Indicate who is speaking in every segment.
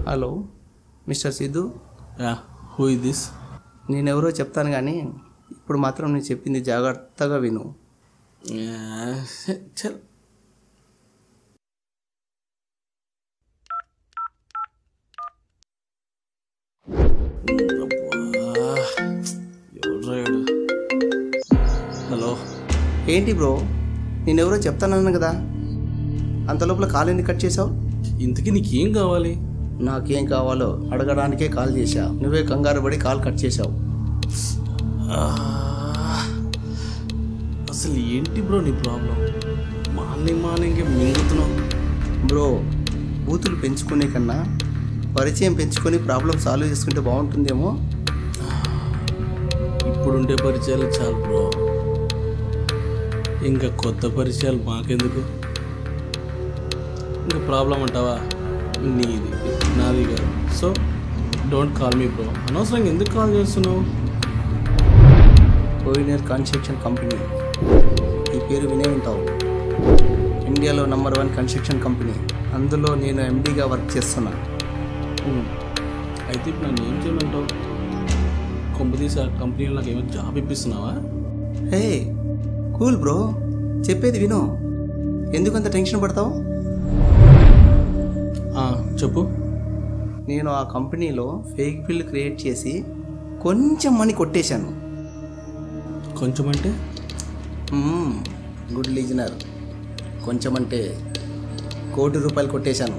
Speaker 1: Hello mister Siddhu
Speaker 2: yeah who is this
Speaker 1: నేనెవరో చెప్తాను కానీ ఇప్పుడు మాత్రం నేను చెప్పింది జాగ్రత్తగా విను
Speaker 2: చల్ ఎవరు హలో
Speaker 1: ఏంటి బ్రో నేనెవరో చెప్తానన్నాను కదా అంత లోపల కాల్ ఎందుకు కట్ చేసావు
Speaker 2: ఇంతకీ నీకేం కావాలి
Speaker 1: నాకేం కావాలో అడగడానికే కాల్ చేశా నువ్వే కంగారు పడి కాల్ కట్ చేసావు
Speaker 2: ఆ, అసలు ఏంటి బ్రో నీ ప్రాబ్లం మార్నింగ్ మార్నింగ్ మింగుతున్నావు
Speaker 1: బ్రో బూతులు పెంచుకునే కన్నా పరిచయం పెంచుకొని ప్రాబ్లం సాల్వ్ చేసుకుంటే బాగుంటుందేమో
Speaker 2: ఇప్పుడుండే పరిచయాలు చాలు బ్రో ఇంకా కొత్త పరిచయాలు మాకెందుకు ఇంకా ప్రాబ్లం అంటావా నీది నాది కాదు so don't call me bro అనవసరంగా ఎందుకు కాల్ చేస్తున్నావు
Speaker 1: కోయినర్ కన్స్ట్రక్షన్ కంపెనీ ఈ పేరు వినే ఉంటావు ఇండియాలో నంబర్ వన్ కన్స్ట్రక్షన్ కంపెనీ అందులో నేను ఎండీగా వర్క్ చేస్తున్నా
Speaker 2: ఉమ్. అయితే ఇప్పుడు నన్ను ఏం చేయమంటావు కొంపదీసి ఆ కంపెనీలో నాకు ఏమైనా జాబ్ ఇప్పిస్తున్నావా
Speaker 1: హే కూల్ బ్రో చెప్పేది విను ఎందుకంత టెన్షన్ పడతావు
Speaker 2: ఆ, చెప్పు
Speaker 1: నేను ఆ కంపెనీలో ఫేక్ బిల్ క్రియేట్ చేసి కొంచెం మనీ కొట్టేశాను
Speaker 2: కొంచెం అంటే
Speaker 1: మ్మ్, గుడ్ లీజనర్ కొంచెం అంటే కోటి రూపాయలు కొట్టేశాను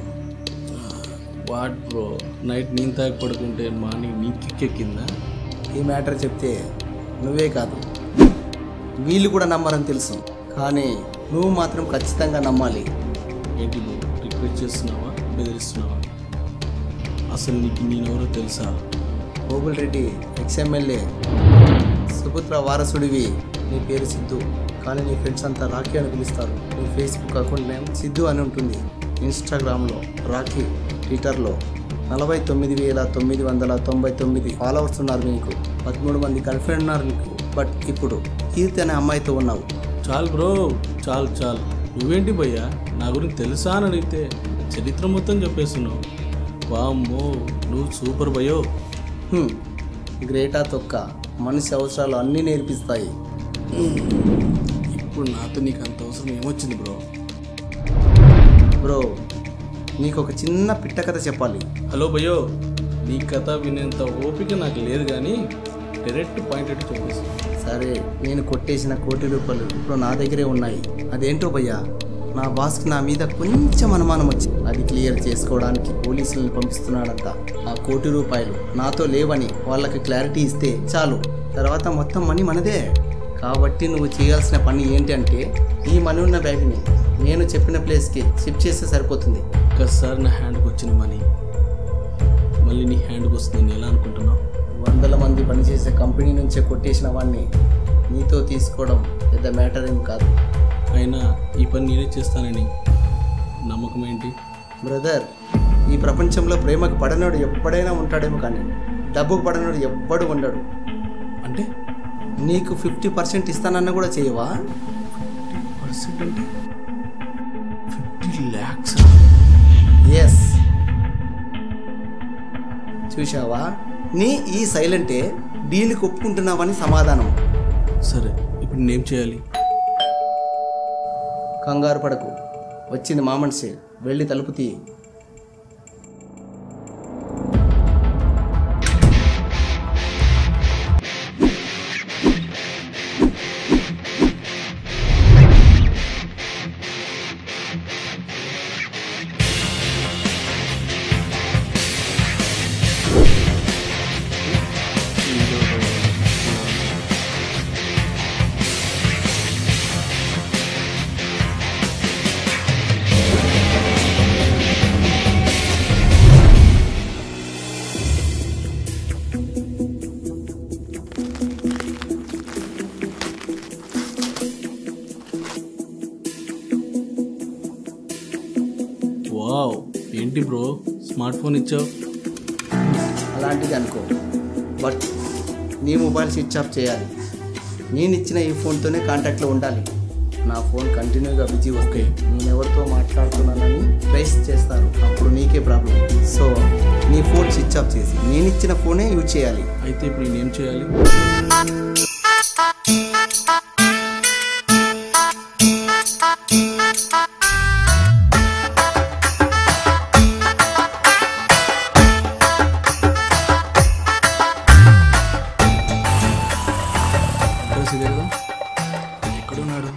Speaker 2: వాట్ బ్రో నైట్ నేను తాగి పడుకుంటే మార్నింగ్ నీ కిక్కెక్కిందా
Speaker 1: ఈ మ్యాటర్ చెప్తే నువ్వే కాదు వీళ్ళు కూడా నమ్మరని తెలుసు కానీ నువ్వు మాత్రం ఖచ్చితంగా నమ్మాలి
Speaker 2: ఏంటి నువ్వు రిక్వెస్ట్ చేస్తున్నావా బెదిరిస్తున్నావా అసలు నీకు నేనెవరో తెలుసా
Speaker 1: గోకుల్ రెడ్డి ఎక్స్ఎమ్మెల్యే సుపుత్ర వారసుడివి నీ పేరు సిద్ధు కానీ నీ ఫ్రెండ్స్ అంతా రాఖీ అని పిలుస్తారు నీ ఫేస్బుక్ అకౌంట్ నేమ్ సిద్ధు అని ఉంటుంది ఇన్స్టాగ్రామ్లో రాఖీ ట్విట్టర్లో నలభై తొమ్మిది వేల తొమ్మిది వందల తొంభై తొమ్మిది ఫాలోవర్స్ ఉన్నారు నీకు పదమూడు మంది గర్ల్ ఫ్రెండ్ ఉన్నారు నీకు బట్ ఇప్పుడు కీర్తి అనే అమ్మాయితో ఉన్నావు
Speaker 2: చాలు బ్రో చాలు చాలు నువ్వేంటి భయ్యా నా గురించి తెలుసా అని అడిగితే చరిత్ర మొత్తం చెప్పేస్తున్నావు వామ్మో నువ్వు సూపర్ భయో
Speaker 1: హ్మ్. గ్రేటా తొక్క మనిషి అవసరాలు అన్నీ నేర్పిస్తాయి
Speaker 2: ఇప్పుడు నాతో నీకు అంత అవసరం ఏమొచ్చింది బ్రో
Speaker 1: బ్రో నీకు ఒక చిన్న పిట్ట కథ చెప్పాలి
Speaker 2: హలో భయో నీ కథ వినేంత ఓపిక నాకు లేదు కానీ డైరెక్ట్ పాయింట్ ఎట్టు చెప్పేసి
Speaker 1: సరే నేను కొట్టేసిన కోటి రూపాయలు ఇప్పుడు నా దగ్గరే ఉన్నాయి అదేంటో భయ్యా నా బాస్కి నా మీద కొంచెం అనుమానం వచ్చింది అది క్లియర్ చేసుకోవడానికి పోలీసులను పంపిస్తున్నాడంట ఆ కోటి రూపాయలు నాతో లేవని వాళ్ళకి క్లారిటీ ఇస్తే చాలు తర్వాత మొత్తం మనీ మనదే కాబట్టి నువ్వు చేయాల్సిన పని ఏంటంటే ఈ మనీ ఉన్న బ్యాగ్ని నేను చెప్పిన ప్లేస్కి షిఫ్ట్ చేస్తే సరిపోతుంది
Speaker 2: ఒక్కసారి నా హ్యాండ్కి వచ్చిన మనీ మళ్ళీ నీ హ్యాండ్కి వస్తుంది నేను ఎలా అనుకుంటున్నావు
Speaker 1: వందల మంది పనిచేసే కంపెనీ నుంచే కొట్టేసిన వాడిని నీతో తీసుకోవడం పెద్ద మ్యాటర్ ఏం కాదు
Speaker 2: అయినా ఈ పని నేనే చేస్తానని నమ్మకం ఏంటి
Speaker 1: బ్రదర్ ఈ ప్రపంచంలో ప్రేమకు పడనోడు ఎప్పుడైనా ఉంటాడేమో కానీ డబ్బుకు పడనోడు ఎవ్వడు ఉండడు
Speaker 2: అంటే
Speaker 1: నీకు ఫిఫ్టీ పర్సెంట్ ఇస్తానన్న కూడా చేయవా
Speaker 2: పర్సెంట్ అంటే ఫిఫ్టీ ల్యాక్స్
Speaker 1: ఎస్ చూశావా నీ ఈ సైలెంటే డీల్కి ఒప్పుకుంటున్నావని సమాధానం
Speaker 2: సరే ఇప్పుడు నేనేం చేయాలి
Speaker 1: కంగారు పడకు వచ్చింది మామన్సే వెళ్ళి తలుపు తీ
Speaker 2: వావ్ ఏంటి బ్రో స్మార్ట్ ఫోన్ ఇచ్చావు
Speaker 1: అలాంటిది అనుకో బట్ నీ మొబైల్ స్విచ్ ఆఫ్ చేయాలి నేను ఇచ్చిన ఈ ఫోన్తోనే కాంటాక్ట్లో ఉండాలి నా ఫోన్ కంటిన్యూగా బిజీ వస్తే
Speaker 2: ఓకే.
Speaker 1: నేను ఎవరితో మాట్లాడుతున్నానని ట్రేస్ చేస్తారు అప్పుడు నీకే ప్రాబ్లం సో నీ ఫోన్ స్విచ్ ఆఫ్ చేసి నేను ఇచ్చిన ఫోనే యూజ్ చేయాలి
Speaker 2: అయితే ఇప్పుడు నేనేం చేయాలి అడ్రస్ ఇదే కదా ఎక్కడున్నాడు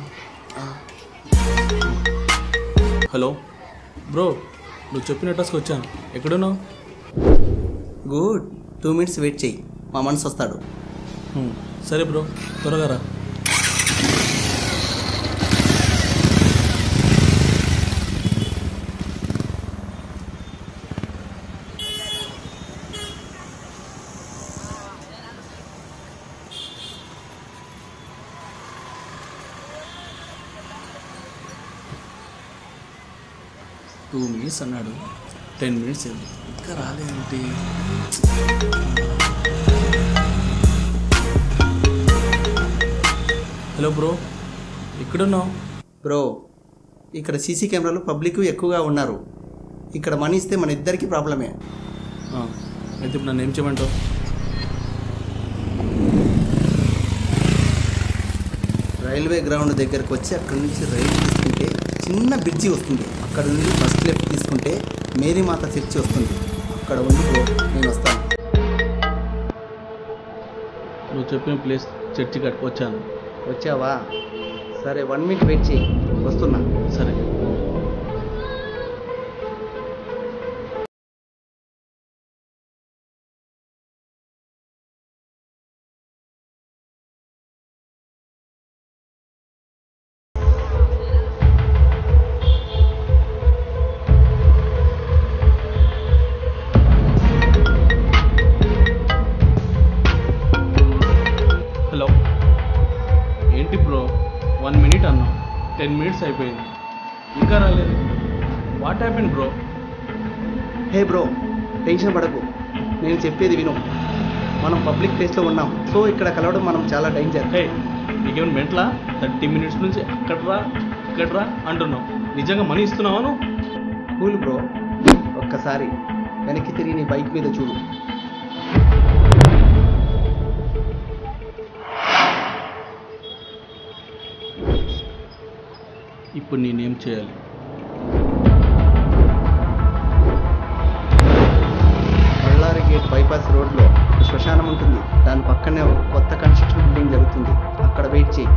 Speaker 2: హలో బ్రో నువ్వు చెప్పిన అడ్రస్కి వచ్చాను ఎక్కడున్నావు
Speaker 1: గుడ్ టూ మినిట్స్ వెయిట్ చేయి మా మనసు వస్తాడు
Speaker 2: హ్మ్, సరే బ్రో త్వరగా రా టూ మినిట్స్ అన్నాడు టెన్ మినిట్స్ అయింది ఇంకా రాలేదేంటి హలో బ్రో ఎక్కడున్నావు
Speaker 1: బ్రో ఇక్కడ సీసీ కెమెరాలు పబ్లిక్ ఎక్కువగా ఉన్నారు ఇక్కడ మనీ ఇస్తే మన ఇద్దరికి ప్రాబ్లమే
Speaker 2: ఆ, అయితే ఇప్పుడు నన్ను ఏం చేయమంటావు
Speaker 1: రైల్వే గ్రౌండ్ దగ్గరకు వచ్చి అక్కడ నుంచి రైలు తీసుకుంటే చిన్న బ్రిడ్జి వస్తుంది అక్కడ నుండి ఫస్ట్ లెఫ్ట్ తీసుకుంటే మేరీమాత చర్చి వస్తుంది అక్కడ ఉండి బ్రో నేను వస్తాను
Speaker 2: నువ్వు చెప్పిన ప్లేస్ చర్చి కట్టుకు వచ్చాను
Speaker 1: వచ్చావా సరే వన్ మినిట్ వెయిట్ చేయి వస్తున్నా
Speaker 2: సరే హలో ఏంటి బ్రో వన్ మినిట్ అన్నా టెన్ మినిట్స్ అయిపోయింది ఇంకా రాలేదు what happen bro
Speaker 1: hey bro tension పడకు నేను చెప్పేది విను మనం పబ్లిక్ ప్లేస్లో ఉన్నాం సో ఇక్కడ కలవడం మనం చాలా డేంజర్
Speaker 2: హే నీకేమైనా మెంట్లా థర్టీ మినిట్స్ నుంచి అక్కడ రా ఇక్కడ రా అంటున్నావు నిజంగా మనీ ఇస్తున్నావా నువ్వు
Speaker 1: కూల్ బ్రో ఒక్కసారి వెనక్కి తిరిగి నీ బైక్ మీద చూడు
Speaker 2: ఇప్పుడు నేనేం చేయాలి
Speaker 1: బళ్ళారి గేట్ బైపాస్ రోడ్లో ఒక శ్మశానం ఉంటుంది దాని పక్కనే ఒక కొత్త కన్స్ట్రక్షన్ బిల్డింగ్ జరుగుతుంది అక్కడ వెయిట్ చేయి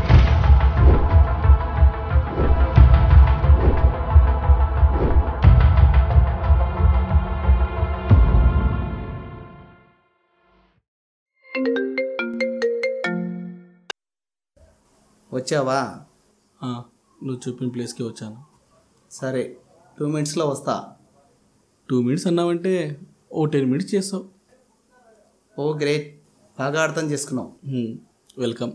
Speaker 1: వచ్చావా
Speaker 2: ఆ, నువ్వు చెప్పిన ప్లేస్కి వచ్చాను
Speaker 1: సరే టూ మినిట్స్లో వస్తా
Speaker 2: టూ మినిట్స్ అన్నావంటే ఓ టెన్ మినిట్స్ చేస్తావు
Speaker 1: ఓ గ్రేట్ బాగా అర్థం చేసుకున్నావు
Speaker 2: హ్మ్, వెల్కమ్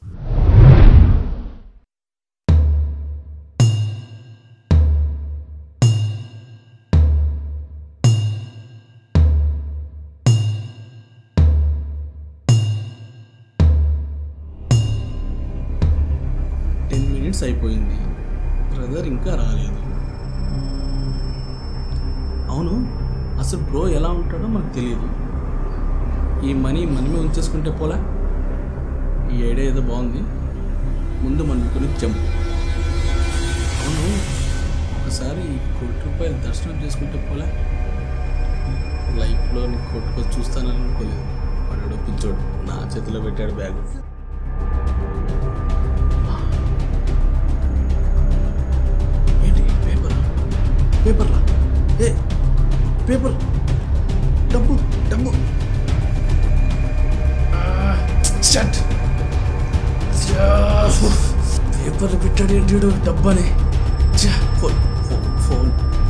Speaker 2: టెన్ మినిట్స్ అయిపోయింది బ్రదర్ ఇంకా రాలేదు అవును అసలు బ్రో ఎలా ఉంటాడో మనకు తెలియదు ఈ మనీ మనమే ఉంచేసుకుంటే పోలా ఈ ఐడియా ఏదో బాగుంది ముందు మనం ఇక్కడ నుంచి జంప్ అవును ఒకసారి ఈ కోటి రూపాయలు దర్శనం చేసుకుంటే పోలా లైఫ్లో నీ కోటి రూపాయలు చూస్తానని అనుకోలేదు వాడు పిచ్చోడు నా చేతిలో పెట్టాడు బ్యాగ్ ఏంటి పేపర్ పేపర్లా ఏ పేపర్ డబ్బు డబ్బు షట్ పేపర్లు పెట్టాడు ఏంటి వీడు? డబ్బని ఛ, phone phone phone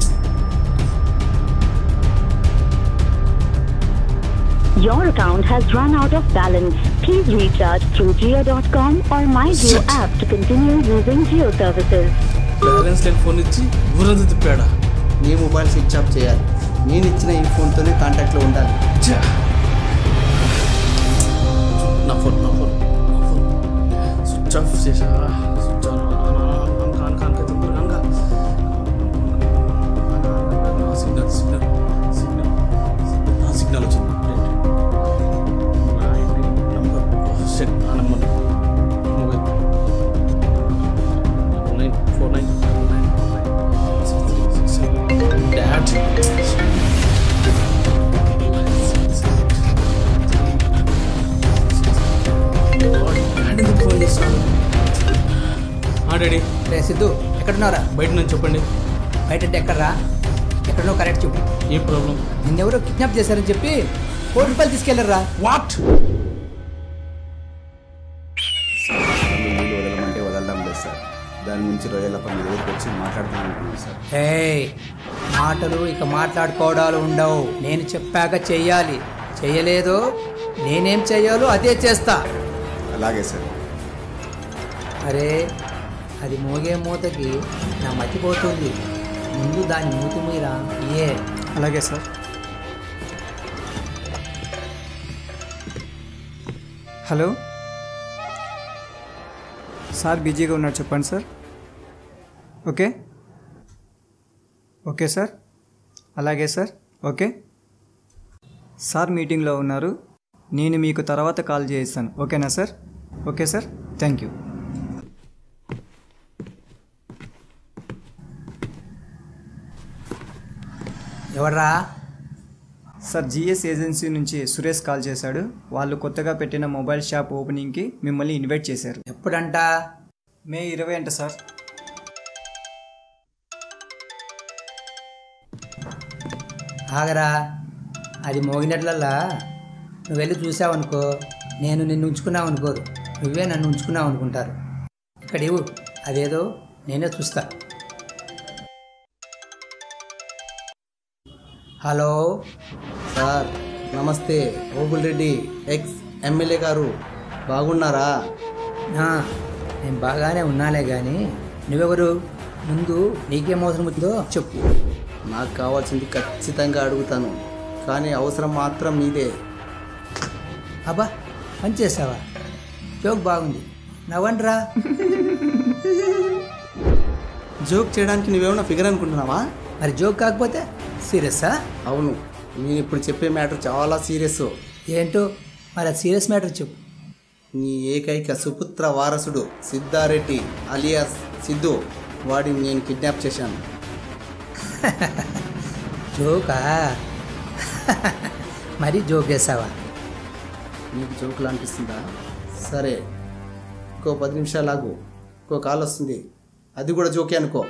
Speaker 3: Your account has run out of balance. Please recharge through Jio.com or MyJio
Speaker 2: Shit.
Speaker 3: app to continue using Jio services.
Speaker 2: Balance లేని ఫోన్ ఇచ్చి ఊరంతా తిప్పాడా
Speaker 1: నీ మొబైల్ స్విచ్ ఆఫ్ చేయాలి నేను ఇచ్చిన ఈ ఫోన్తోనే కాంటాక్ట్లో ఉండాలి
Speaker 2: ఛ! నా ఫోన్ నా ఫోన్ నా ఫోన్ స్విచ్ ఆఫ్ చేసా switch signal signal signal signal వచ్చింది నంబర్ సెట్ ఆ number mobile nine four nine nine six three six seven dot phone చేస్తాను డాడీ
Speaker 4: రే సిద్ధు ఎక్కడున్నారా
Speaker 2: బయట నుంచి చెప్పండి
Speaker 4: బయట అంటే ఎక్కడరా ఎక్కడనో కరెక్ట్ చెప్పు
Speaker 2: ఏ ప్రాబ్లం
Speaker 4: నిన్నెవరో కిడ్నాప్ చేశారని చెప్పి కోటి రూపాయలు తీసుకెళ్లారా
Speaker 2: వాట్
Speaker 5: నీళ్ళు వదలమంటే వదలడం లేదు సార్ దాని నుంచి రొయ్యలప్ప మీ దగ్గరికి వచ్చి మాట్లాడదాం అనుకున్నాను సార్
Speaker 4: ఏయ్ మాటలు ఇక మాట్లాడుకోవడాలు ఉండవు నేను చెప్పాక చెయ్యాలి చెయ్యలేదో నేనేం చెయ్యాలో అదే చేస్తా
Speaker 5: అలాగే సార్
Speaker 4: అరే అది మోగే మూతకి నా మతిపోతుంది ముందు దాని మూతి మీరా ఏ
Speaker 6: అలాగే సార్ హలో సార్ బిజీగా ఉన్నారు చెప్పండి సార్ ఓకే ఓకే సార్ అలాగే సార్ ఓకే సార్ మీటింగ్లో ఉన్నారు నేను మీకు తర్వాత కాల్ చేయిస్తాను ఓకేనా sir okay sir thank you
Speaker 4: ఎవడ్రా
Speaker 6: సార్ జిఎస్ ఏజెన్సీ నుంచి సురేష్ కాల్ చేశాడు వాళ్ళు కొత్తగా పెట్టిన మొబైల్ షాప్ ఓపెనింగ్కి మిమ్మల్ని ఇన్వైట్ చేశారు
Speaker 4: ఎప్పుడంట
Speaker 6: మే ఇరవై అంట సార్
Speaker 4: ఆగరా అది మోగినట్లల్లా నువ్వు వెళ్ళి చూసావనుకో నేను నిన్ను ఉంచుకున్నావు అనుకోరు నువ్వే నన్ను ఉంచుకున్నావు అనుకుంటారు ఇక్కడ ఇవ్వు అదేదో నేనే చూస్తా హలో
Speaker 1: సార్ నమస్తే ఓబుల్ రెడ్డి ఎక్స్ ఎమ్మెల్యే గారు బాగున్నారా
Speaker 4: ఆ, నేను బాగానే ఉన్నాలే కానీ నువ్వెవరు ముందు నీకేం అవసరం వచ్చిందో చెప్పు
Speaker 1: నాకు కావాల్సింది ఖచ్చితంగా అడుగుతాను కానీ అవసరం మాత్రం మీదే
Speaker 4: అబ్బా పని చేసావా జోక్ బాగుంది నవ్వండ్రా
Speaker 1: జోక్ చేయడానికి నువ్వేమన్నా ఫిగర్ అనుకుంటున్నావా
Speaker 4: మరి జోక్ కాకపోతే సీరియస్సా
Speaker 1: అవును నేను ఇప్పుడు చెప్పే మ్యాటర్ చాలా సీరియస్
Speaker 4: ఏంటో మరి అది సీరియస్ మ్యాటర్ చెప్పు
Speaker 1: నీ ఏకైక సుపుత్ర వారసుడు సిద్ధారెడ్డి అలియాస్ సిద్ధు వాడిని నేను కిడ్నాప్ చేశాను
Speaker 4: జోకా మరి జోక్ వేసావా
Speaker 1: నీకు జోకులు అనిపిస్తుందా సరే ఇంకో పది నిమిషాలు ఆగు ఇంకో కాల్ వస్తుంది అది కూడా జోకే అనుకో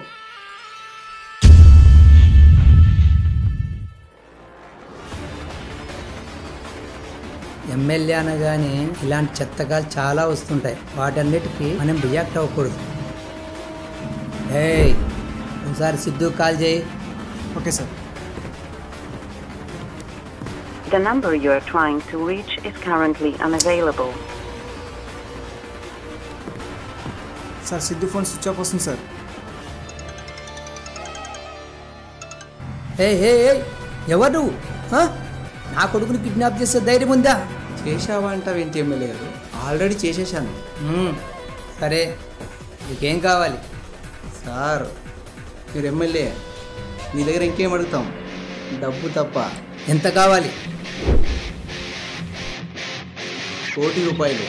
Speaker 4: ఎమ్మెల్యే అనగానే ఇలాంటి చెత్తకాలు చాలా వస్తుంటాయి వాటన్నిటికీ మనం రియాక్ట్ అవ్వకూడదు ఏయ్ ఒకసారి సిద్ధు కాల్ చేయి
Speaker 6: okay sir
Speaker 3: The number you are trying to reach is currently unavailable.
Speaker 6: Sir Siddhu phone switch off వస్తుంది సార్
Speaker 4: ఏ ఏ ఏ ఎవరు నువ్వు ఆ? నా కొడుకుని కిడ్నాప్ చేసే ధైర్యం ఉందా
Speaker 1: చేశావా అంటావేంటి ఎమ్మెల్యే గారు ఆల్రెడీ చేసేసాను
Speaker 4: మ్మ్. సరే నీకేం కావాలి
Speaker 1: సార్ మీరు ఎమ్మెల్యే నీ దగ్గర ఇంకేం అడుగుతాం డబ్బు తప్ప
Speaker 4: ఎంత కావాలి
Speaker 1: కోటి రూపాయలు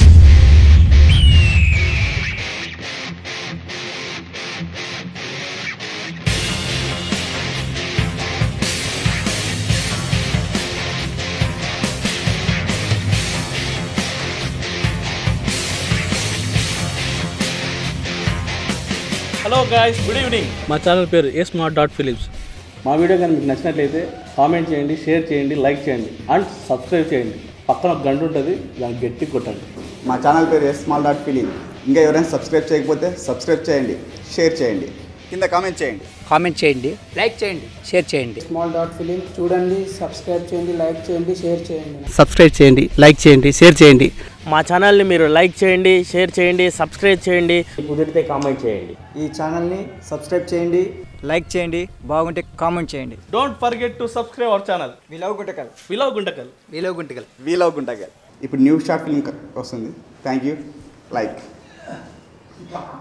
Speaker 2: హలో గాయస్ గుడ్ ఈవినింగ్ మా ఛానల్ పేరు ఏ స్మార్ట్ డాట్ ఫిలిప్స్ మా వీడియో కానీ మీకు నచ్చినట్లయితే కామెంట్ చేయండి షేర్ చేయండి లైక్ చేయండి అండ్ సబ్స్క్రైబ్ చేయండి పక్కన ఒక గంట ఉంటుంది దాన్ని గట్టి కొట్టండి
Speaker 5: మా ఛానల్ పేరు ఎస్ స్మాల్ డాట్ ఫిలిం ఇంకా ఎవరైనా సబ్స్క్రైబ్ చేయకపోతే సబ్స్క్రైబ్ చేయండి షేర్ చేయండి కింద కామెంట్ చేయండి
Speaker 4: కామెంట్ చేయండి లైక్ చేయండి షేర్ చేయండి
Speaker 7: స్మాల్ డాట్ ఫిలిం చూడండి సబ్స్క్రైబ్ చేయండి లైక్ చేయండి షేర్ చేయండి
Speaker 1: సబ్స్క్రైబ్ చేయండి లైక్ చేయండి షేర్ చేయండి
Speaker 8: మా ఛానల్ని మీరు లైక్ చేయండి షేర్ చేయండి సబ్స్క్రైబ్ చేయండి కుదిరితే కామెంట్ చేయండి
Speaker 6: ఈ ఛానల్ని సబ్స్క్రైబ్ చేయండి లైక్ చేయండి బాగుంటే కామెంట్ చేయండి
Speaker 2: don't forget to subscribe our channel
Speaker 6: we love Guntakal
Speaker 2: we love Guntakal
Speaker 4: మీలో గుంటగలు
Speaker 5: వీలవ్ గుంటగా ఇప్పుడు న్యూ షార్ట్ ఫిల్మ్ వస్తుంది థ్యాంక్ యూ లైక్